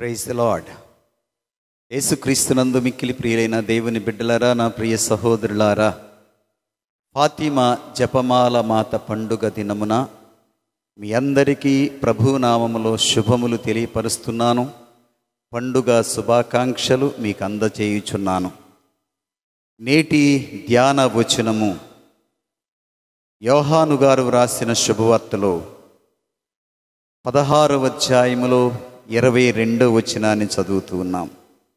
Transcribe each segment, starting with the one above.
praise the lord యేసుక్రీస్తునందు మిక్కిలి ప్రియులైన దేవుని బిడ్డలారా నా ప్రియ సహోదరులారా ఫాతిమా జపమాల మాత పండుగ దినమున మీ అందరికీ ప్రభునామములో శుభములు తెలియపరుస్తున్నాను పండుగ శుభాకాంక్షలు మీకు అందచేయుచున్నాను నేటి ధ్యాన వచనము యోహాను గారు వ్రాసిన శుభవార్తలో పదహారవ అధ్యాయములో ఇరవై రెండో వచనాన్ని చదువుతూ ఉన్నాం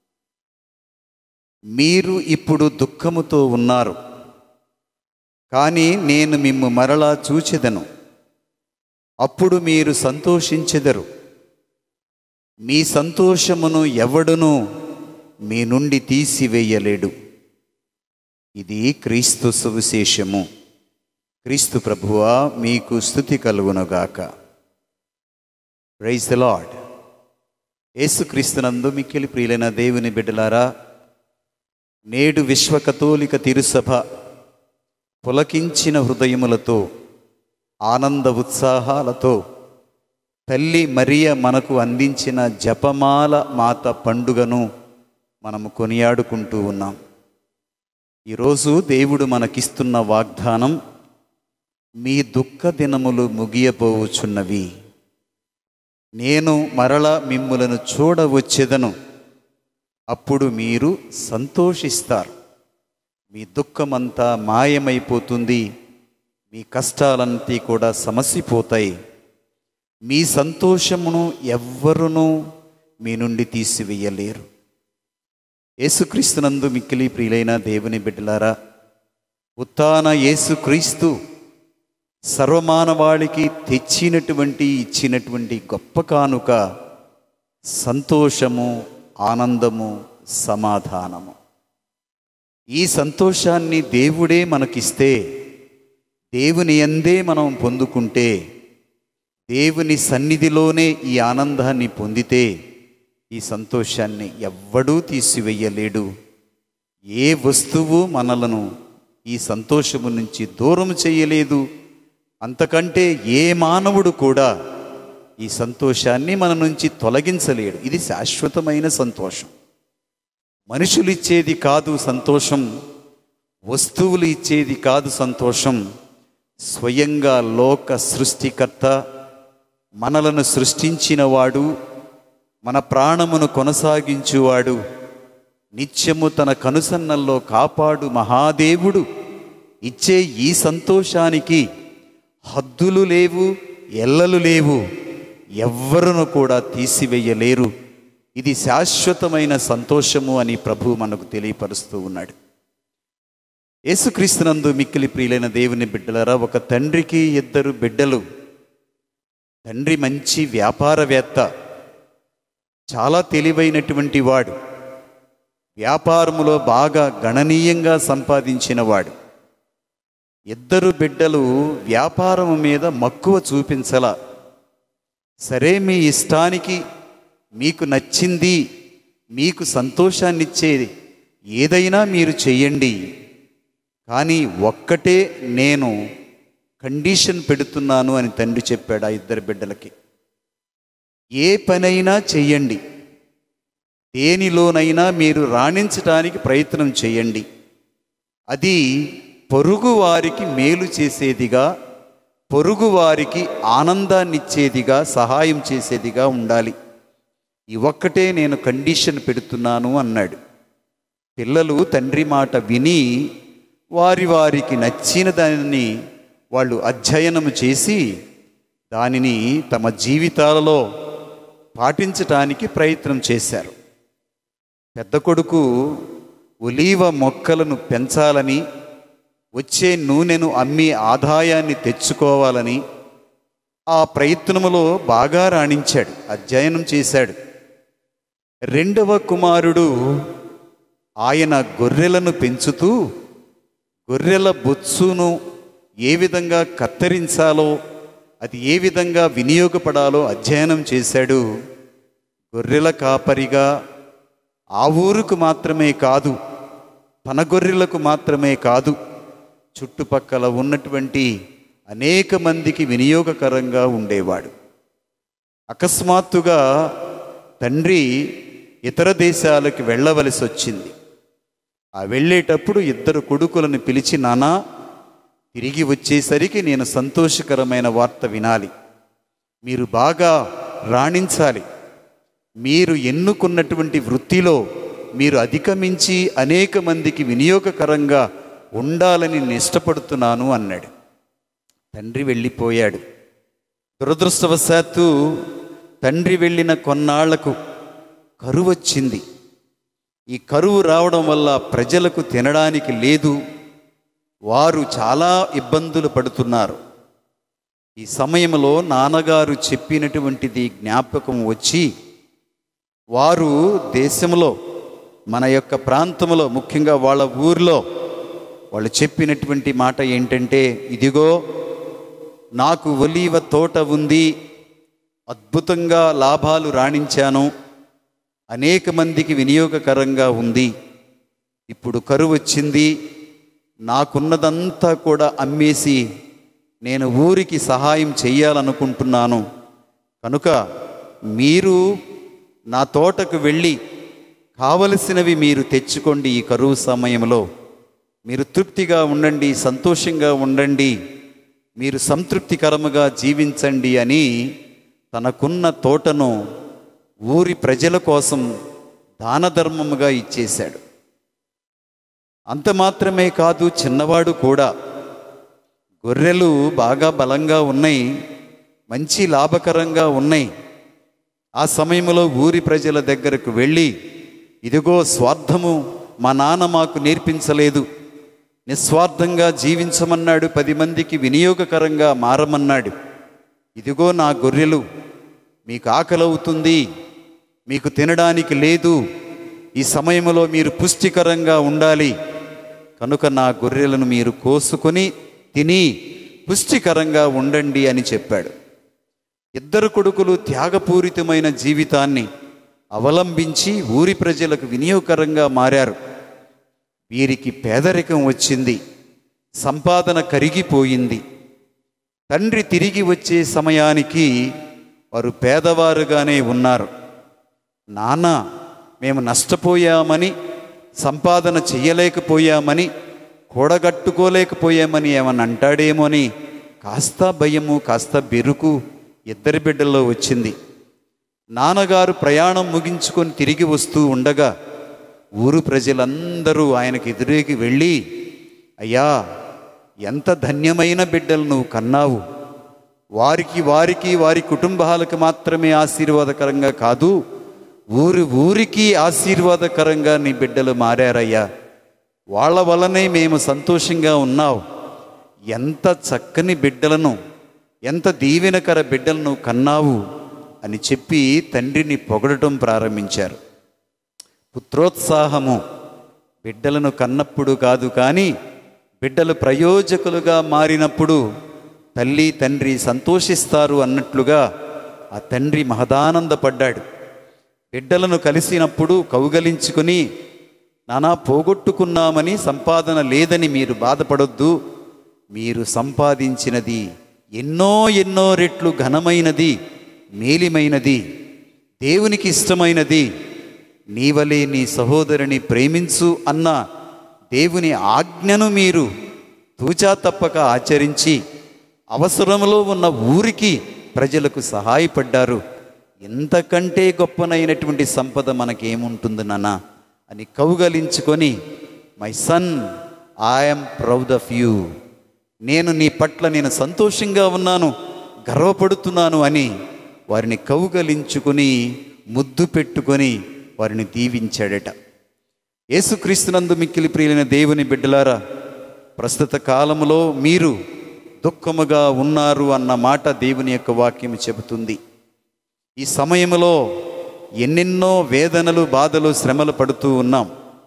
మీరు ఇప్పుడు దుఃఖముతో ఉన్నారు కానీ నేను మిమ్ము మరలా చూచెదను అప్పుడు మీరు సంతోషించెదరు మీ సంతోషమును ఎవడును మీ నుండి తీసివేయలేడు ఇది క్రీస్తు సువిశేషము క్రీస్తు ప్రభువా మీకు స్థుతి కలుగునుగాక ప్రైజ్ ద లాడ్ యేసుక్రీస్తునందు మిక్కిలి ప్రియులైన దేవుని బిడ్డలారా నేడు విశ్వ కథోలిక తిరుసభ పులకించిన హృదయములతో ఆనంద ఉత్సాహాలతో తల్లి మరియ మనకు అందించిన జపమాల మాత పండుగను మనము కొనియాడుకుంటూ ఉన్నాం ఈరోజు దేవుడు మనకిస్తున్న వాగ్దానం మీ దుఃఖ దినములు ముగియబోవుచున్నవి నేను మరల మిమ్ములను చూడవచ్చెదను అప్పుడు మీరు సంతోషిస్తారు మీ దుఃఖమంతా మాయమైపోతుంది మీ కష్టాలంతా కూడా సమసిపోతాయి మీ సంతోషమును ఎవ్వరునూ మీ నుండి తీసివేయలేరు యేసుక్రీస్తునందు మిక్కిలి ప్రియులైన దేవుని బిడ్డలారా ఉత్తాన యేసుక్రీస్తు సర్వమానవాళికి తెచ్చినటువంటి ఇచ్చినటువంటి గొప్ప కానుక సంతోషము ఆనందము సమాధానము ఈ సంతోషాన్ని దేవుడే మనకిస్తే దేవుని ఎందే మనం పొందుకుంటే దేవుని సన్నిధిలోనే ఈ ఆనందాన్ని పొందితే ఈ సంతోషాన్ని ఎవ్వడూ తీసివేయలేడు ఏ వస్తువు మనలను ఈ సంతోషము నుంచి దూరం చేయలేదు అంతకంటే ఏ మానవుడు కూడా ఈ సంతోషాన్ని మన నుంచి తొలగించలేడు ఇది శాశ్వతమైన సంతోషం మనుషులు ఇచ్చేది కాదు సంతోషం వస్తువులు ఇచ్చేది కాదు సంతోషం స్వయంగా లోక సృష్టికర్త మనలను సృష్టించినవాడు మన ప్రాణమును కొనసాగించువాడు నిత్యము తన కనుసన్నల్లో కాపాడు మహాదేవుడు ఇచ్చే ఈ సంతోషానికి హద్దులు లేవు ఎల్లలు లేవు ఎవ్వరును కూడా తీసివేయలేరు ఇది శాశ్వతమైన సంతోషము అని ప్రభు మనకు తెలియపరుస్తూ ఉన్నాడు యేసుక్రీస్తునందు మిక్కిలి ప్రియులైన దేవుని బిడ్డలరా ఒక తండ్రికి ఇద్దరు బిడ్డలు తండ్రి మంచి వ్యాపారవేత్త చాలా తెలివైనటువంటి వాడు వ్యాపారములో బాగా గణనీయంగా సంపాదించినవాడు ఇద్దరు బిడ్డలు వ్యాపారం మీద మక్కువ చూపించల సరే మీ ఇష్టానికి మీకు నచ్చింది మీకు సంతోషాన్నిచ్చేది ఏదైనా మీరు చెయ్యండి కానీ ఒక్కటే నేను కండిషన్ పెడుతున్నాను అని తండ్రి చెప్పాడు ఆ ఇద్దరు బిడ్డలకి ఏ పనైనా చెయ్యండి దేనిలోనైనా మీరు రాణించటానికి ప్రయత్నం చేయండి అది పొరుగు వారికి మేలు చేసేదిగా పొరుగు వారికి ఆనందాన్నిచ్చేదిగా సహాయం చేసేదిగా ఉండాలి ఈ ఒక్కటే నేను కండిషన్ పెడుతున్నాను అన్నాడు పిల్లలు తండ్రి మాట విని వారి వారికి నచ్చిన దానిని వాళ్ళు అధ్యయనం చేసి దానిని తమ జీవితాలలో పాటించటానికి ప్రయత్నం చేశారు పెద్ద కొడుకు ఒలీవ మొక్కలను పెంచాలని వచ్చే నూనెను అమ్మి ఆదాయాన్ని తెచ్చుకోవాలని ఆ ప్రయత్నములో బాగా రాణించాడు అధ్యయనం చేశాడు రెండవ కుమారుడు ఆయన గొర్రెలను పెంచుతూ గొర్రెల బొత్సును ఏ విధంగా కత్తిరించాలో అది ఏ విధంగా వినియోగపడాలో అధ్యయనం చేశాడు గొర్రెల కాపరిగా ఆ ఊరుకు మాత్రమే కాదు తన గొర్రెలకు మాత్రమే కాదు చుట్టుపక్కల ఉన్నటువంటి అనేక మందికి వినియోగకరంగా ఉండేవాడు అకస్మాత్తుగా తండ్రి ఇతర దేశాలకు వెళ్ళవలసి వచ్చింది ఆ వెళ్ళేటప్పుడు ఇద్దరు కొడుకులను పిలిచి నానా తిరిగి వచ్చేసరికి నేను సంతోషకరమైన వార్త వినాలి మీరు బాగా రాణించాలి మీరు ఎన్నుకున్నటువంటి వృత్తిలో మీరు అధిగమించి అనేక మందికి వినియోగకరంగా ఉండాలని నేను ఇష్టపడుతున్నాను అన్నాడు తండ్రి వెళ్ళిపోయాడు దురదృష్టవశాత్తు తండ్రి వెళ్ళిన కొన్నాళ్లకు కరువు వచ్చింది ఈ కరువు రావడం వల్ల ప్రజలకు తినడానికి లేదు వారు చాలా ఇబ్బందులు పడుతున్నారు ఈ సమయంలో నాన్నగారు చెప్పినటువంటిది జ్ఞాపకం వచ్చి వారు దేశంలో మన యొక్క ప్రాంతంలో ముఖ్యంగా వాళ్ళ ఊర్లో వాళ్ళు చెప్పినటువంటి మాట ఏంటంటే ఇదిగో నాకు ఒలీవ తోట ఉంది అద్భుతంగా లాభాలు రాణించాను అనేక మందికి వినియోగకరంగా ఉంది ఇప్పుడు కరువు వచ్చింది నాకున్నదంతా కూడా అమ్మేసి నేను ఊరికి సహాయం చేయాలనుకుంటున్నాను కనుక మీరు నా తోటకు వెళ్ళి కావలసినవి మీరు తెచ్చుకోండి ఈ కరువు సమయంలో మీరు తృప్తిగా ఉండండి సంతోషంగా ఉండండి మీరు సంతృప్తికరముగా జీవించండి అని తనకున్న తోటను ఊరి ప్రజల కోసం దాన ధర్మముగా ఇచ్చేశాడు అంత మాత్రమే కాదు చిన్నవాడు కూడా గొర్రెలు బాగా బలంగా ఉన్నాయి మంచి లాభకరంగా ఉన్నాయి ఆ సమయంలో ఊరి ప్రజల దగ్గరకు వెళ్ళి ఇదిగో స్వార్థము మా నాన్న మాకు నేర్పించలేదు నిస్వార్థంగా జీవించమన్నాడు పది మందికి వినియోగకరంగా మారమన్నాడు ఇదిగో నా గొర్రెలు మీకు ఆకలవుతుంది మీకు తినడానికి లేదు ఈ సమయంలో మీరు పుష్టికరంగా ఉండాలి కనుక నా గొర్రెలను మీరు కోసుకొని తిని పుష్టికరంగా ఉండండి అని చెప్పాడు ఇద్దరు కొడుకులు త్యాగపూరితమైన జీవితాన్ని అవలంబించి ఊరి ప్రజలకు వినియోగకరంగా మారారు వీరికి పేదరికం వచ్చింది సంపాదన కరిగిపోయింది తండ్రి తిరిగి వచ్చే సమయానికి వారు పేదవారుగానే ఉన్నారు నాన్న మేము నష్టపోయామని సంపాదన చెయ్యలేకపోయామని కూడగట్టుకోలేకపోయామని ఏమని అంటాడేమో అని కాస్త భయము కాస్త బెరుకు ఇద్దరి బిడ్డల్లో వచ్చింది నాన్నగారు ప్రయాణం ముగించుకొని తిరిగి వస్తూ ఉండగా ఊరు ప్రజలందరూ ఆయనకు ఎదురేకి వెళ్ళి అయ్యా ఎంత ధన్యమైన బిడ్డలు నువ్వు కన్నావు వారికి వారికి వారి కుటుంబాలకు మాత్రమే ఆశీర్వాదకరంగా కాదు ఊరి ఊరికి ఆశీర్వాదకరంగా నీ బిడ్డలు మారారయ్యా వాళ్ళ వల్లనే మేము సంతోషంగా ఉన్నావు ఎంత చక్కని బిడ్డలను ఎంత దీవెనకర బిడ్డలను కన్నావు అని చెప్పి తండ్రిని పొగడటం ప్రారంభించారు పుత్రోత్సాహము బిడ్డలను కన్నప్పుడు కాదు కానీ బిడ్డలు ప్రయోజకులుగా మారినప్పుడు తల్లి తండ్రి సంతోషిస్తారు అన్నట్లుగా ఆ తండ్రి మహదానందపడ్డాడు బిడ్డలను కలిసినప్పుడు కౌగలించుకుని నానా పోగొట్టుకున్నామని సంపాదన లేదని మీరు బాధపడొద్దు మీరు సంపాదించినది ఎన్నో ఎన్నో రెట్లు ఘనమైనది మేలిమైనది దేవునికి ఇష్టమైనది నీవలే నీ సహోదరుని ప్రేమించు అన్న దేవుని ఆజ్ఞను మీరు తూచా తప్పక ఆచరించి అవసరంలో ఉన్న ఊరికి ప్రజలకు సహాయపడ్డారు ఎంతకంటే గొప్పనైనటువంటి సంపద మనకేముంటుంది నాన్న అని కౌగలించుకొని my son I'm proud of you నేను నీ పట్ల నేను సంతోషంగా ఉన్నాను గర్వపడుతున్నాను అని వారిని కౌగలించుకొని ముద్దు పెట్టుకొని వారిని దీవించాడట యేసుక్రీస్తునందు మిక్కిలి ప్రియులైన దేవుని బిడ్డలారా ప్రస్తుత కాలంలో మీరు దుఃఖముగా ఉన్నారు అన్న మాట దేవుని యొక్క వాక్యం చెబుతుంది ఈ సమయంలో ఎన్నెన్నో వేదనలు బాధలు శ్రమలు పడుతూ ఉన్నాం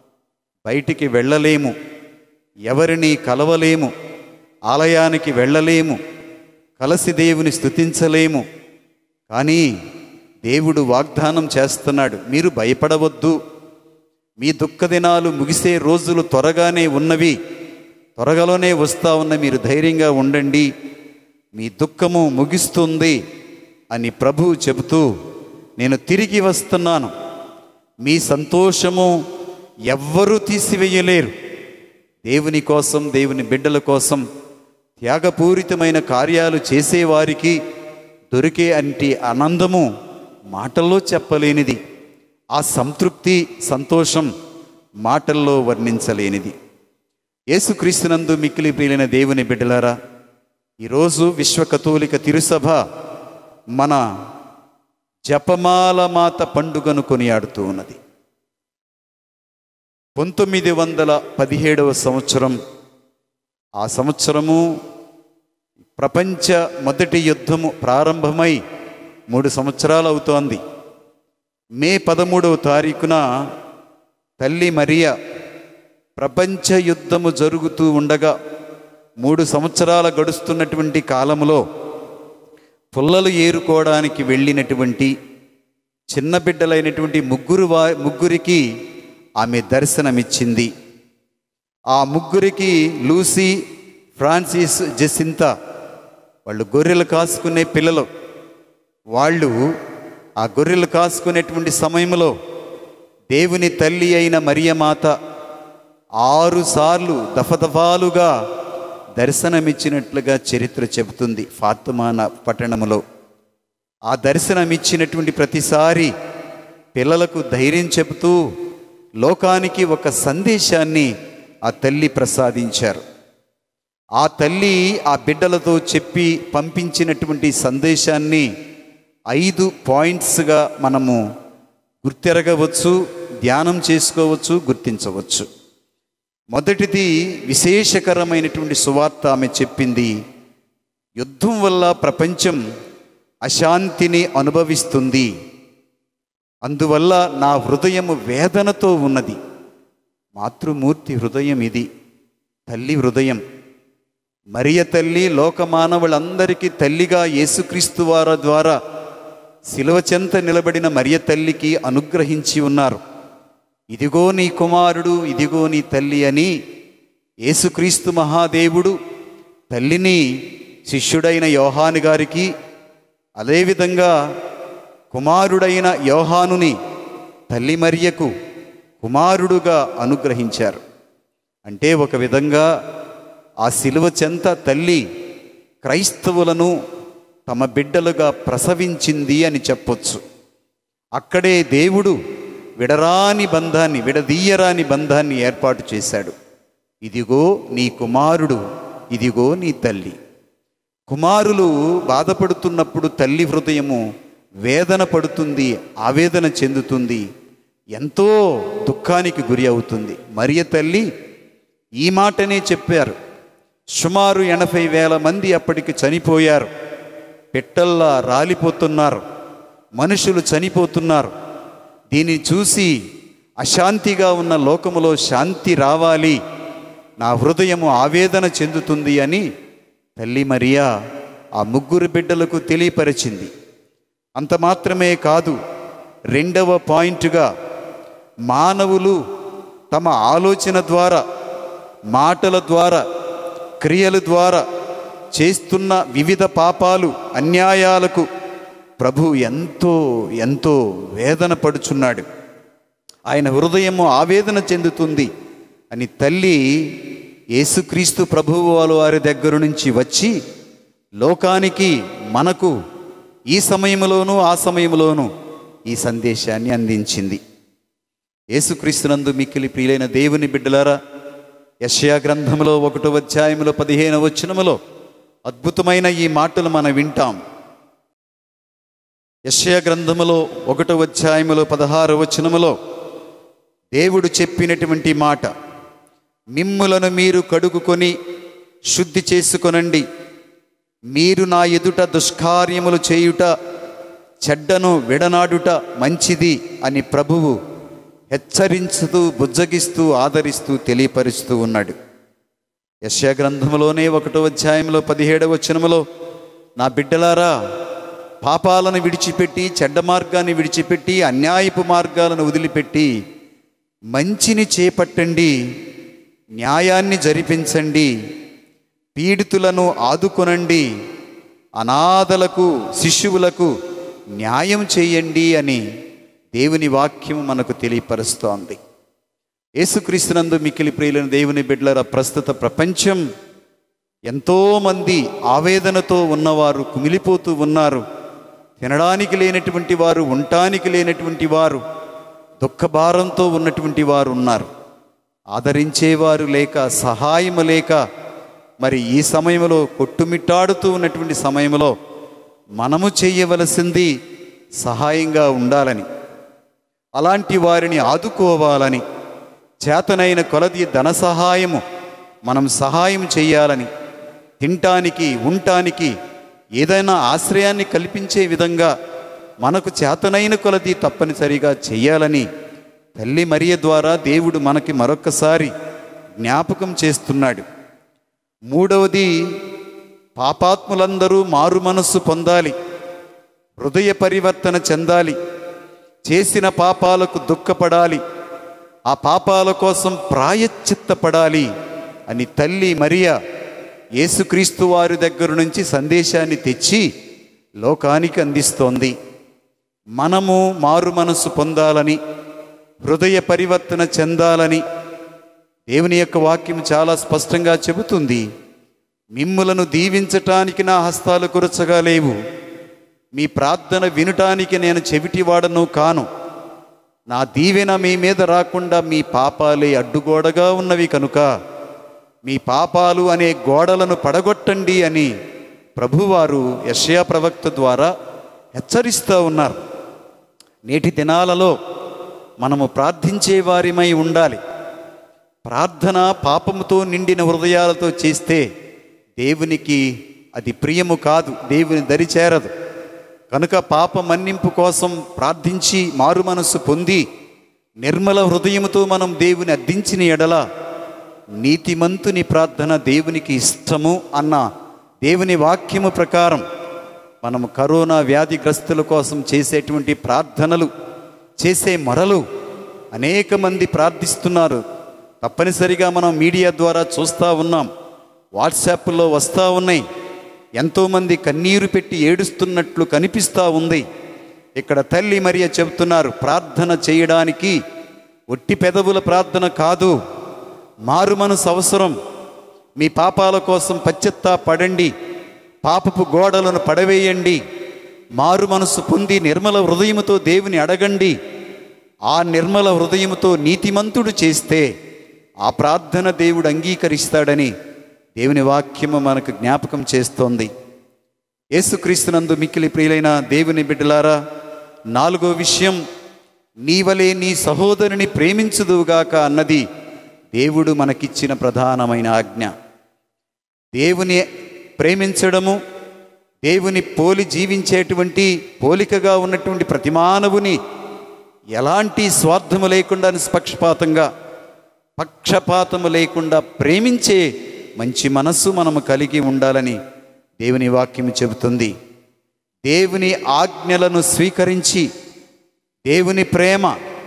బయటికి వెళ్ళలేము ఎవరిని కలవలేము ఆలయానికి వెళ్ళలేము కలసి దేవుని స్తుతించలేము కానీ దేవుడు వాగ్దానం చేస్తున్నాడు మీరు భయపడవద్దు మీ దుఃఖ దినాలు ముగిసే రోజులు త్వరగానే ఉన్నవి త్వరగలోనే వస్తా ఉన్న మీరు ధైర్యంగా ఉండండి మీ దుఃఖము ముగిస్తుంది అని ప్రభువు చెబుతూ నేను తిరిగి వస్తున్నాను మీ సంతోషము ఎవ్వరూ తీసివేయలేరు దేవుని కోసం దేవుని బిడ్డల కోసం త్యాగపూరితమైన కార్యాలు చేసేవారికి దొరికే అంటి ఆనందము మాటల్లో చెప్పలేనిది ఆ సంతృప్తి సంతోషం మాటల్లో వర్ణించలేనిది యేసుక్రీస్తునందు మిక్కిలి ప్రియులైన దేవుని బిడ్డలారా ఈరోజు విశ్వ కథోలిక తిరుసభ మన జపమాల మాత పండుగను కొనియాడుతూ ఉన్నది పంతొమ్మిది వందల పదిహేడవ సంవత్సరం ఆ సంవత్సరము ప్రపంచ మొదటి యుద్ధము ప్రారంభమై మూడు సంవత్సరాలు అవుతోంది మే పదమూడవ తారీఖున తల్లి మరియ ప్రపంచ యుద్ధము జరుగుతూ ఉండగా మూడు సంవత్సరాల గడుస్తున్నటువంటి కాలములో పుల్లలు ఏరుకోవడానికి వెళ్ళినటువంటి చిన్న బిడ్డలైనటువంటి ముగ్గురు వా ముగ్గురికి ఆమె దర్శనమిచ్చింది ఆ ముగ్గురికి లూసీ ఫ్రాన్సిస్ జెసింత వాళ్ళు గొర్రెలు కాసుకునే పిల్లలు వాళ్ళు ఆ గొర్రెలు కాసుకునేటువంటి సమయంలో దేవుని తల్లి అయిన మరియమాత ఆరు సార్లు దఫదఫాలుగా దర్శనమిచ్చినట్లుగా చరిత్ర చెబుతుంది ఫాతుమాన పట్టణములో ఆ దర్శనమిచ్చినటువంటి ప్రతిసారి పిల్లలకు ధైర్యం చెబుతూ లోకానికి ఒక సందేశాన్ని ఆ తల్లి ప్రసాదించారు ఆ తల్లి ఆ బిడ్డలతో చెప్పి పంపించినటువంటి సందేశాన్ని ఐదు పాయింట్స్గా మనము గుర్తెరగవచ్చు ధ్యానం చేసుకోవచ్చు గుర్తించవచ్చు మొదటిది విశేషకరమైనటువంటి సువార్త ఆమె చెప్పింది యుద్ధం వల్ల ప్రపంచం అశాంతిని అనుభవిస్తుంది అందువల్ల నా హృదయము వేదనతో ఉన్నది మాతృమూర్తి హృదయం ఇది తల్లి హృదయం మరియ తల్లి లోకమానవులందరికీ తల్లిగా యేసుక్రీస్తు వారి ద్వారా శిలువ చెంత నిలబడిన మరియ తల్లికి అనుగ్రహించి ఉన్నారు ఇదిగో నీ కుమారుడు ఇదిగో నీ తల్లి అని యేసుక్రీస్తు మహాదేవుడు తల్లిని శిష్యుడైన యోహాను గారికి అదేవిధంగా కుమారుడైన యోహానుని తల్లి మరియకు కుమారుడుగా అనుగ్రహించారు అంటే ఒక విధంగా ఆ శిలువ చెంత తల్లి క్రైస్తవులను తమ బిడ్డలుగా ప్రసవించింది అని చెప్పొచ్చు అక్కడే దేవుడు విడరాని బంధాన్ని విడదీయరాని బంధాన్ని ఏర్పాటు చేశాడు ఇదిగో నీ కుమారుడు ఇదిగో నీ తల్లి కుమారులు బాధపడుతున్నప్పుడు తల్లి హృదయము వేదన పడుతుంది ఆవేదన చెందుతుంది ఎంతో దుఃఖానికి గురి అవుతుంది మరియ తల్లి ఈ మాటనే చెప్పారు సుమారు ఎనభై వేల మంది అప్పటికి చనిపోయారు పెట్టల్లా రాలిపోతున్నారు మనుషులు చనిపోతున్నారు దీన్ని చూసి అశాంతిగా ఉన్న లోకములో శాంతి రావాలి నా హృదయము ఆవేదన చెందుతుంది అని తల్లి మరియా ఆ ముగ్గురు బిడ్డలకు తెలియపరిచింది అంత మాత్రమే కాదు రెండవ పాయింట్గా మానవులు తమ ఆలోచన ద్వారా మాటల ద్వారా క్రియల ద్వారా చేస్తున్న వివిధ పాపాలు అన్యాయాలకు ప్రభు ఎంతో ఎంతో వేదన పడుచున్నాడు ఆయన హృదయము ఆవేదన చెందుతుంది అని తల్లి యేసుక్రీస్తు ప్రభువు వారి దగ్గర నుంచి వచ్చి లోకానికి మనకు ఈ సమయంలోనూ ఆ సమయంలోనూ ఈ సందేశాన్ని అందించింది యేసుక్రీస్తునందు మిక్కిలి ప్రియులైన దేవుని బిడ్డలారా యషయా గ్రంథములో ఒకటో అధ్యాయములో పదిహేను వచనములో అద్భుతమైన ఈ మాటలు మనం వింటాం యషయ గ్రంథములో ఒకటో అధ్యాయములో పదహారు వచనములో దేవుడు చెప్పినటువంటి మాట మిమ్ములను మీరు కడుగుకొని శుద్ధి చేసుకొనండి మీరు నా ఎదుట దుష్కార్యములు చేయుట చెడ్డను విడనాడుట మంచిది అని ప్రభువు హెచ్చరించుతూ బుజ్జగిస్తూ ఆదరిస్తూ తెలియపరుస్తూ ఉన్నాడు యశ్యా గ్రంథములోనే ఒకటో అధ్యాయంలో పదిహేడవ వచనములో నా బిడ్డలారా పాపాలను విడిచిపెట్టి చెడ్డ మార్గాన్ని విడిచిపెట్టి అన్యాయపు మార్గాలను వదిలిపెట్టి మంచిని చేపట్టండి న్యాయాన్ని జరిపించండి పీడితులను ఆదుకొనండి అనాథలకు శిశువులకు న్యాయం చేయండి అని దేవుని వాక్యం మనకు తెలియపరుస్తోంది యేసుక్రీస్తునందు మిక్కిలి ప్రియులైన దేవుని బిడ్డల ప్రస్తుత ప్రపంచం ఎంతోమంది ఆవేదనతో ఉన్నవారు కుమిలిపోతూ ఉన్నారు తినడానికి లేనటువంటి వారు ఉండటానికి లేనటువంటి వారు దుఃఖభారంతో ఉన్నటువంటి వారు ఉన్నారు ఆదరించేవారు లేక సహాయము లేక మరి ఈ సమయంలో కొట్టుమిట్టాడుతూ ఉన్నటువంటి సమయంలో మనము చేయవలసింది సహాయంగా ఉండాలని అలాంటి వారిని ఆదుకోవాలని చేతనైన కొలది ధన సహాయము మనం సహాయం చేయాలని తినటానికి ఉండటానికి ఏదైనా ఆశ్రయాన్ని కల్పించే విధంగా మనకు చేతనైన కొలది తప్పనిసరిగా చేయాలని తల్లి మరియ ద్వారా దేవుడు మనకి మరొకసారి జ్ఞాపకం చేస్తున్నాడు మూడవది పాపాత్ములందరూ మారు మనస్సు పొందాలి హృదయ పరివర్తన చెందాలి చేసిన పాపాలకు దుఃఖపడాలి ఆ పాపాల కోసం ప్రాయశ్చిత్తపడాలి అని తల్లి మరియా యేసుక్రీస్తు వారి దగ్గర నుంచి సందేశాన్ని తెచ్చి లోకానికి అందిస్తోంది మనము మారు మనస్సు పొందాలని హృదయ పరివర్తన చెందాలని దేవుని యొక్క వాక్యం చాలా స్పష్టంగా చెబుతుంది మిమ్ములను దీవించటానికి నా హస్తాలు కురచగా లేవు మీ ప్రార్థన వినటానికి నేను చెవిటివాడను కాను నా దీవెన మీ మీద రాకుండా మీ పాపాలే అడ్డుగోడగా ఉన్నవి కనుక మీ పాపాలు అనే గోడలను పడగొట్టండి అని ప్రభువారు యషయా ప్రవక్త ద్వారా హెచ్చరిస్తూ ఉన్నారు నేటి దినాలలో మనము ప్రార్థించే వారిమై ఉండాలి ప్రార్థన పాపముతో నిండిన హృదయాలతో చేస్తే దేవునికి అది ప్రియము కాదు దేవుని దరి చేరదు కనుక పాప మన్నింపు కోసం ప్రార్థించి మారు మనస్సు పొంది నిర్మల హృదయముతో మనం దేవుని అద్దించిన ఎడల నీతిమంతుని ప్రార్థన దేవునికి ఇష్టము అన్న దేవుని వాక్యము ప్రకారం మనము కరోనా వ్యాధిగ్రస్తుల కోసం చేసేటువంటి ప్రార్థనలు చేసే మొరలు అనేక మంది ప్రార్థిస్తున్నారు తప్పనిసరిగా మనం మీడియా ద్వారా చూస్తూ ఉన్నాం వాట్సాప్లో వస్తూ ఉన్నాయి ఎంతోమంది కన్నీరు పెట్టి ఏడుస్తున్నట్లు కనిపిస్తూ ఉంది ఇక్కడ తల్లి మరియ చెబుతున్నారు ప్రార్థన చేయడానికి ఒట్టి పెదవుల ప్రార్థన కాదు మారు మనసు అవసరం మీ పాపాల కోసం పశ్చత్తా పడండి పాపపు గోడలను పడవేయండి మారు మనసు పొంది నిర్మల హృదయముతో దేవుని అడగండి ఆ నిర్మల హృదయముతో నీతిమంతుడు చేస్తే ఆ ప్రార్థన దేవుడు అంగీకరిస్తాడని దేవుని వాక్యము మనకు జ్ఞాపకం చేస్తోంది యేసుక్రీస్తునందు మిక్కిలి ప్రియులైన దేవుని బిడ్డలారా నాలుగో విషయం నీవలే నీ సహోదరుని ప్రేమించుదువుగాక అన్నది దేవుడు మనకిచ్చిన ప్రధానమైన ఆజ్ఞ దేవుని ప్రేమించడము దేవుని పోలి జీవించేటువంటి పోలికగా ఉన్నటువంటి ప్రతి మానవుని ఎలాంటి స్వార్థము లేకుండా నిష్పక్షపాతంగా పక్షపాతము లేకుండా ప్రేమించే మంచి మనస్సు మనము కలిగి ఉండాలని దేవుని వాక్యం చెబుతుంది దేవుని ఆజ్ఞలను స్వీకరించి దేవుని ప్రేమ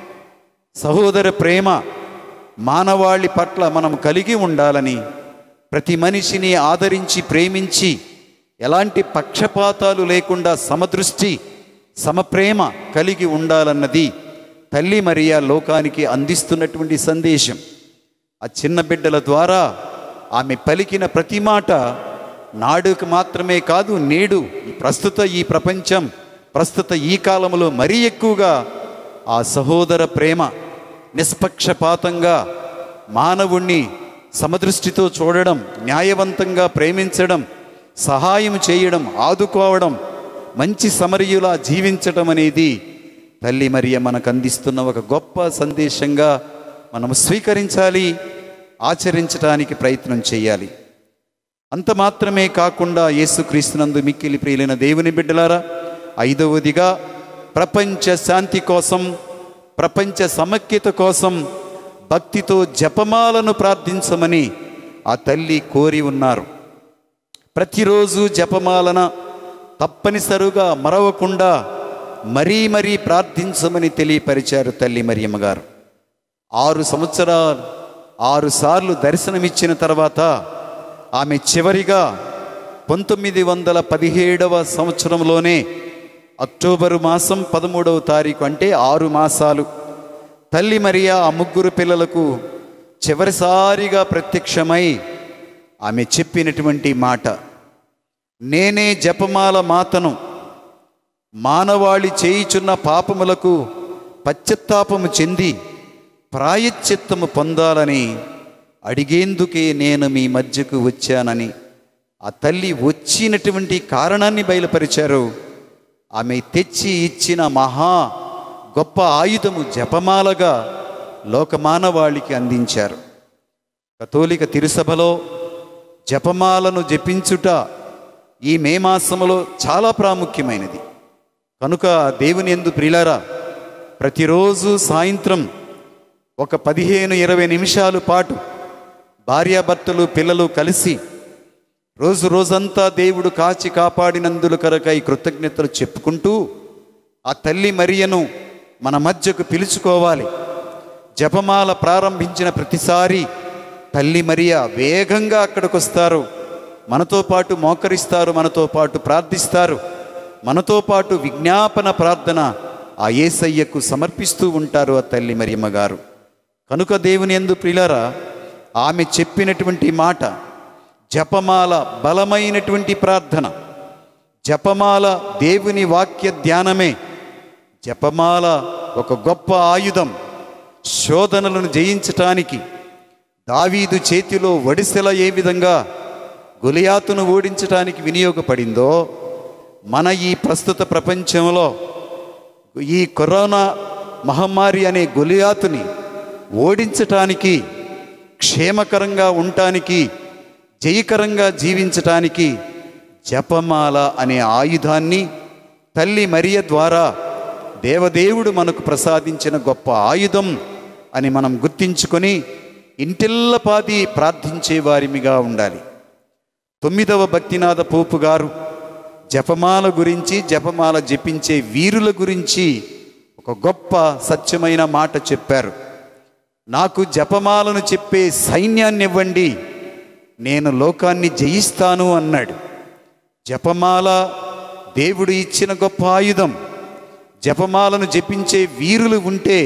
సహోదర ప్రేమ మానవాళి పట్ల మనం కలిగి ఉండాలని ప్రతి మనిషిని ఆదరించి ప్రేమించి ఎలాంటి పక్షపాతాలు లేకుండా సమదృష్టి సమప్రేమ కలిగి ఉండాలన్నది తల్లి మరియా లోకానికి అందిస్తున్నటువంటి సందేశం ఆ చిన్న బిడ్డల ద్వారా ఆమె పలికిన ప్రతి మాట నాడుకు మాత్రమే కాదు నేడు ఈ ప్రస్తుత ఈ ప్రపంచం ప్రస్తుత ఈ కాలంలో మరీ ఎక్కువగా ఆ సహోదర ప్రేమ నిష్పక్షపాతంగా మానవుణ్ణి సమదృష్టితో చూడడం న్యాయవంతంగా ప్రేమించడం సహాయం చేయడం ఆదుకోవడం మంచి సమరయులా జీవించడం అనేది తల్లి మరియ మనకు అందిస్తున్న ఒక గొప్ప సందేశంగా మనం స్వీకరించాలి ఆచరించడానికి ప్రయత్నం చేయాలి అంత మాత్రమే కాకుండా యేసుక్రీస్తునందు మిక్కిలి ప్రియులైన దేవుని బిడ్డలారా ఐదవదిగా ప్రపంచ శాంతి కోసం ప్రపంచ సమైక్యత కోసం భక్తితో జపమాలను ప్రార్థించమని ఆ తల్లి కోరి ఉన్నారు ప్రతిరోజు జపమాలన తప్పనిసరిగా మరవకుండా మరీ మరీ ప్రార్థించమని తెలియపరిచారు తల్లి మరియమ్మ గారు ఆరు సంవత్సరాలు ఆరు సార్లు దర్శనమిచ్చిన తర్వాత ఆమె చివరిగా పంతొమ్మిది వందల పదిహేడవ సంవత్సరంలోనే అక్టోబరు మాసం పదమూడవ తారీఖు అంటే ఆరు మాసాలు తల్లి మరియా ఆ ముగ్గురు పిల్లలకు చివరిసారిగా ప్రత్యక్షమై ఆమె చెప్పినటువంటి మాట నేనే జపమాల మాతను మానవాళి చేయుచున్న పాపములకు పశ్చత్తాపము చెంది ప్రాయశ్చిత్తము పొందాలని అడిగేందుకే నేను మీ మధ్యకు వచ్చానని ఆ తల్లి వచ్చినటువంటి కారణాన్ని బయలుపరిచారు ఆమె తెచ్చి ఇచ్చిన మహా గొప్ప ఆయుధము జపమాలగా లోకమానవాళికి అందించారు కథోలిక తిరుసభలో జపమాలను జపించుట ఈ మే మాసములో చాలా ప్రాముఖ్యమైనది కనుక దేవుని ఎందు ప్రిలారా ప్రతిరోజు సాయంత్రం ఒక పదిహేను ఇరవై నిమిషాల పాటు భార్యాభర్తలు పిల్లలు కలిసి రోజు రోజంతా దేవుడు కాచి కాపాడినందుల కరకై కృతజ్ఞతలు చెప్పుకుంటూ ఆ తల్లి మరియను మన మధ్యకు పిలుచుకోవాలి జపమాల ప్రారంభించిన ప్రతిసారి తల్లి మరియ వేగంగా అక్కడికి వస్తారు మనతో పాటు మోకరిస్తారు మనతో పాటు ప్రార్థిస్తారు మనతో పాటు విజ్ఞాపన ప్రార్థన ఆ ఏసయ్యకు సమర్పిస్తూ ఉంటారు ఆ తల్లి మరియమ్మ గారు కనుక దేవుని ఎందు ప్రిలరా ఆమె చెప్పినటువంటి మాట జపమాల బలమైనటువంటి ప్రార్థన జపమాల దేవుని వాక్య ధ్యానమే జపమాల ఒక గొప్ప ఆయుధం శోధనలను జయించటానికి దావీదు చేతిలో వడిసెల ఏ విధంగా గొలియాతును ఓడించటానికి వినియోగపడిందో మన ఈ ప్రస్తుత ప్రపంచంలో ఈ కరోనా మహమ్మారి అనే గొలియాతుని ఓడించటానికి క్షేమకరంగా ఉండటానికి జయకరంగా జీవించటానికి జపమాల అనే ఆయుధాన్ని తల్లి మరియ ద్వారా దేవదేవుడు మనకు ప్రసాదించిన గొప్ప ఆయుధం అని మనం గుర్తించుకొని ఇంటిల్లపాది ప్రార్థించే వారిమిగా ఉండాలి తొమ్మిదవ భక్తినాథ పోపు గారు జపమాల గురించి జపమాల జపించే వీరుల గురించి ఒక గొప్ప సత్యమైన మాట చెప్పారు నాకు జపమాలను చెప్పే సైన్యాన్ని ఇవ్వండి నేను లోకాన్ని జయిస్తాను అన్నాడు జపమాల దేవుడు ఇచ్చిన గొప్ప ఆయుధం జపమాలను జపించే వీరులు ఉంటే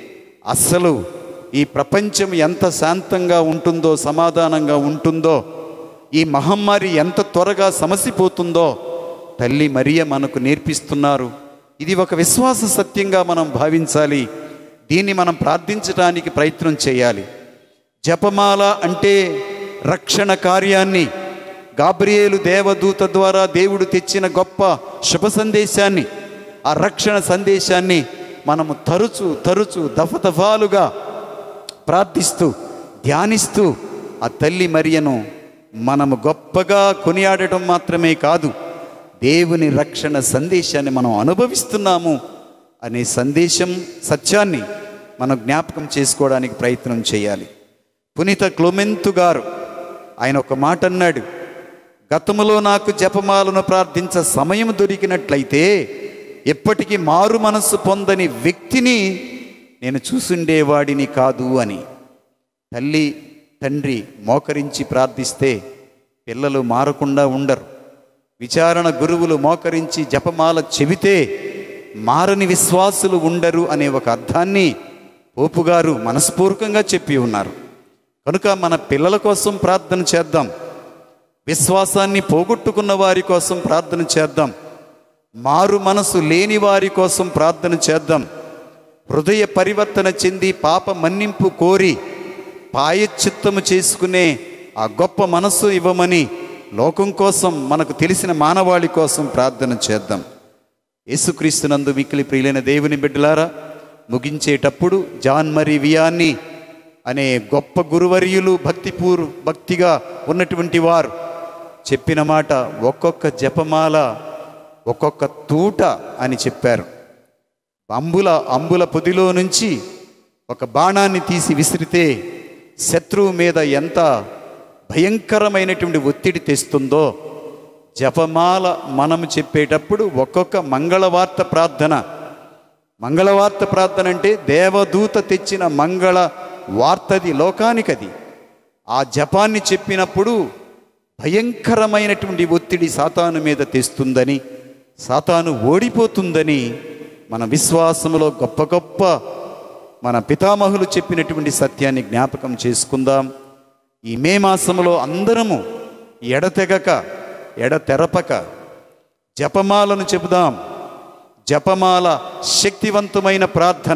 అస్సలు ఈ ప్రపంచం ఎంత శాంతంగా ఉంటుందో సమాధానంగా ఉంటుందో ఈ మహమ్మారి ఎంత త్వరగా సమసిపోతుందో తల్లి మరియ మనకు నేర్పిస్తున్నారు ఇది ఒక విశ్వాస సత్యంగా మనం భావించాలి దీన్ని మనం ప్రార్థించడానికి ప్రయత్నం చేయాలి జపమాల అంటే రక్షణ కార్యాన్ని గాబ్రియేలు దేవదూత ద్వారా దేవుడు తెచ్చిన గొప్ప శుభ సందేశాన్ని ఆ రక్షణ సందేశాన్ని మనము తరచు తరచు దఫదఫాలుగా ప్రార్థిస్తూ ధ్యానిస్తూ ఆ తల్లి మరియను మనము గొప్పగా కొనియాడటం మాత్రమే కాదు దేవుని రక్షణ సందేశాన్ని మనం అనుభవిస్తున్నాము అనే సందేశం సత్యాన్ని మనం జ్ఞాపకం చేసుకోవడానికి ప్రయత్నం చేయాలి పునీత క్లోమెంతు గారు ఆయన ఒక మాట అన్నాడు గతములో నాకు జపమాలను ప్రార్థించ సమయం దొరికినట్లయితే ఎప్పటికీ మారు మనస్సు పొందని వ్యక్తిని నేను చూసుండేవాడిని కాదు అని తల్లి తండ్రి మోకరించి ప్రార్థిస్తే పిల్లలు మారకుండా ఉండరు విచారణ గురువులు మోకరించి జపమాల చెబితే మారని విశ్వాసులు ఉండరు అనే ఒక అర్థాన్ని పోపుగారు మనస్పూర్వకంగా చెప్పి ఉన్నారు కనుక మన పిల్లల కోసం ప్రార్థన చేద్దాం విశ్వాసాన్ని పోగొట్టుకున్న వారి కోసం ప్రార్థన చేద్దాం మారు మనసు లేని వారి కోసం ప్రార్థన చేద్దాం హృదయ పరివర్తన చెంది పాప మన్నింపు కోరి పాయచిత్తము చేసుకునే ఆ గొప్ప మనస్సు ఇవ్వమని లోకం కోసం మనకు తెలిసిన మానవాళి కోసం ప్రార్థన చేద్దాం యేసుక్రీస్తునందు మిక్కిలి ప్రియులైన దేవుని బిడ్డలారా ముగించేటప్పుడు జాన్ మరి వియాన్ని అనే గొప్ప గురువర్యులు భక్తిపూర్ భక్తిగా ఉన్నటువంటి వారు చెప్పిన మాట ఒక్కొక్క జపమాల ఒక్కొక్క తూట అని చెప్పారు అంబుల అంబుల పొదిలో నుంచి ఒక బాణాన్ని తీసి విసిరితే శత్రువు మీద ఎంత భయంకరమైనటువంటి ఒత్తిడి తెస్తుందో జపమాల మనం చెప్పేటప్పుడు ఒక్కొక్క మంగళవార్త ప్రార్థన మంగళవార్త ప్రార్థన అంటే దేవదూత తెచ్చిన మంగళ వార్తది లోకానికది ఆ జపాన్ని చెప్పినప్పుడు భయంకరమైనటువంటి ఒత్తిడి సాతాను మీద తెస్తుందని సాతాను ఓడిపోతుందని మన విశ్వాసములో గొప్ప గొప్ప మన పితామహులు చెప్పినటువంటి సత్యాన్ని జ్ఞాపకం చేసుకుందాం ఈ మే మాసములో అందరము ఎడతెగక ఎడతెరపక జపమాలను చెబుదాం జపమాల శక్తివంతమైన ప్రార్థన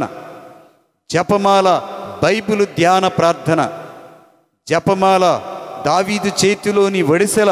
జపమాల బైబిల్ ధ్యాన ప్రార్థన జపమాల దావీదు చేతిలోని వడిసెల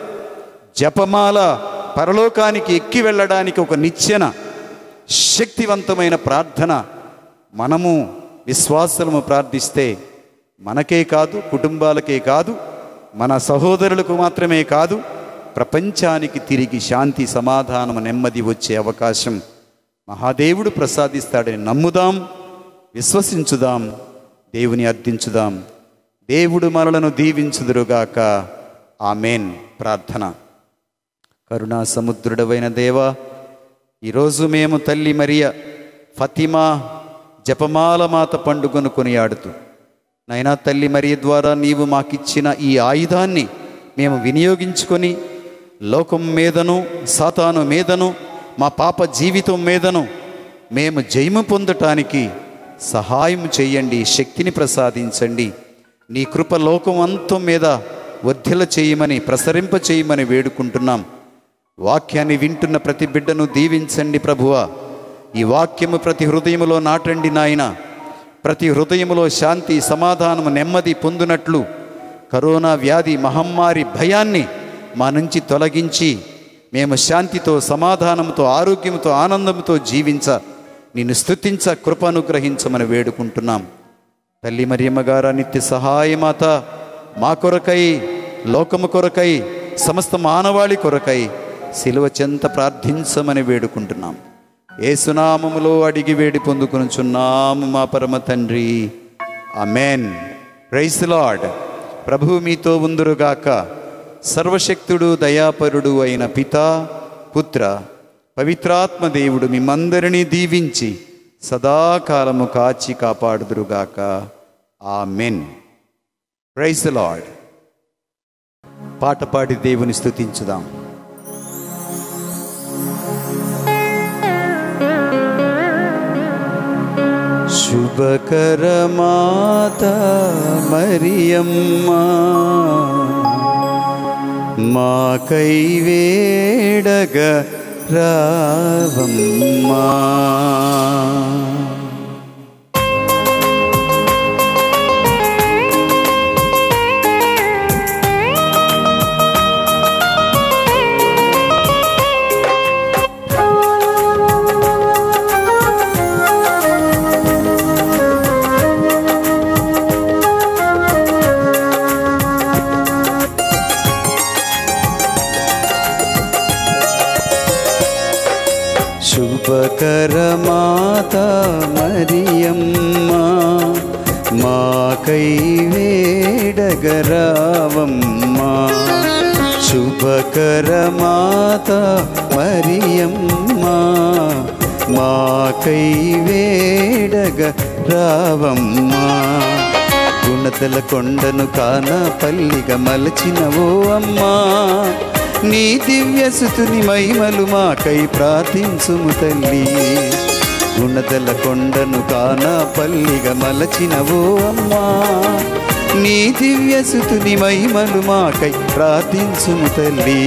జపమాల పరలోకానికి ఎక్కి వెళ్ళడానికి ఒక నిచ్చెన శక్తివంతమైన ప్రార్థన మనము విశ్వాసము ప్రార్థిస్తే మనకే కాదు కుటుంబాలకే కాదు మన సహోదరులకు మాత్రమే కాదు ప్రపంచానికి తిరిగి శాంతి సమాధానం నెమ్మది వచ్చే అవకాశం మహాదేవుడు ప్రసాదిస్తాడని నమ్ముదాం విశ్వసించుదాం దేవుని అర్థించుదాం దేవుడు మనలను దీవించుదురుగాక ఆమెన్ ప్రార్థన కరుణా సముద్రుడవైన దేవా ఈరోజు మేము తల్లి మరియ ఫతిమా జపమాల మాత పండుగను కొనియాడుతూ నైనా తల్లి మరియ ద్వారా నీవు మాకిచ్చిన ఈ ఆయుధాన్ని మేము వినియోగించుకొని లోకం మీదను సాతాను మీదను మా పాప జీవితం మీదను మేము జయము పొందటానికి సహాయం చేయండి శక్తిని ప్రసాదించండి నీ కృప లోకం అంతం మీద వర్ధిల చేయమని ప్రసరింప చేయమని వేడుకుంటున్నాం వాక్యాన్ని వింటున్న ప్రతి బిడ్డను దీవించండి ప్రభువా ఈ వాక్యము ప్రతి హృదయములో నాటండి నాయన ప్రతి హృదయములో శాంతి సమాధానము నెమ్మది పొందునట్లు కరోనా వ్యాధి మహమ్మారి భయాన్ని మా నుంచి తొలగించి మేము శాంతితో సమాధానంతో ఆరోగ్యంతో ఆనందంతో జీవించ నిన్ను స్తుతించ కృప అనుగ్రహించమని వేడుకుంటున్నాం తల్లి మరియమ్మ గారు నిత్య సహాయమాత మా కొరకై లోకము కొరకై సమస్త మానవాళి కొరకై శిలువ చెంత ప్రార్థించమని వేడుకుంటున్నాం ఏసునామములో అడిగి వేడి పొందుకొనుచున్నాము మా పరమ తండ్రి అమెన్ ప్రైస్ లార్డ్ ప్రభు మీతో ఉందురుగాక సర్వశక్తుడు దయాపరుడు అయిన పిత పుత్ర పవిత్రాత్మ దేవుడు మిమ్మందరినీ దీవించి సదాకాలము కాచి కాపాడుదురుగాక ఆమెన్ ప్రైస్ లార్డ్ పాట పాడి దేవుని స్తుతించుదాం శుభకరమాత మరియమ్మ మాకై వేడగ రావమ్మా శుభకరమాత మరియమ్మ మాకై వేడగరావమ్మా శుభకరమాత మరియమ్మ మాకై వేడగ రావమ్మా గుణతల కొండను కాన పల్లిగా మలచినవో అమ్మా నీ దివ్యసుతుని మహిమలు మాకై ప్రార్థించుము తల్లి గుణదల కొండను కాన పల్లిగా మలచినవో అమ్మా నీ దివ్యసుతుని మహిమలు మాకై ప్రార్థించుము తల్లి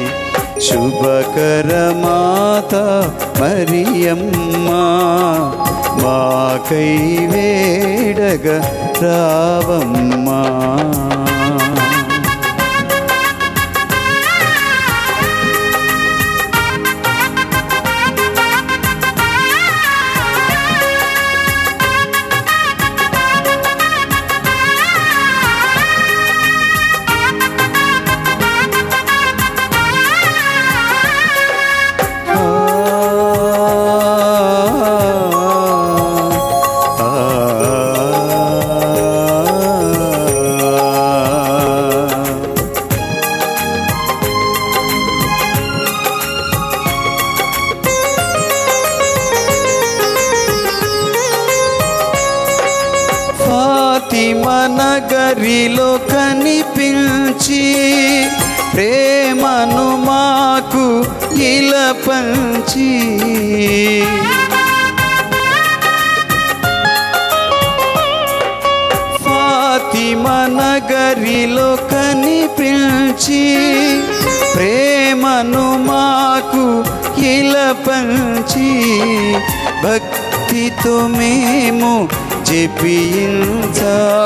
శుభకరమాత మరియమ్మ మాకై వేడగ రావమ్మా ఫాతిమ నగరిలో కనిపించి ప్రేమను మాకు ఇలా పంచి ఫాతిమ నగరిలో కనిపించి ప్రేమను మాకు ఇలా పంచి భక్తితో మేము జపించ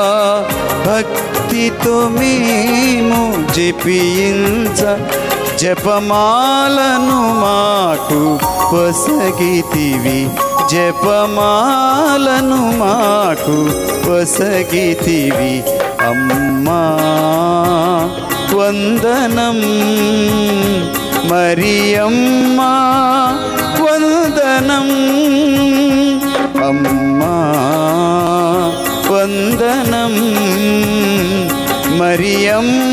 భక్తితో మేము జపించ జపమాలను మాకు పొసగితివి జపమాలను మాకు పొసగితివి అమ్మా వందనం మరియమ్మా వందనం అమ్మా వందనం మరియమ్మ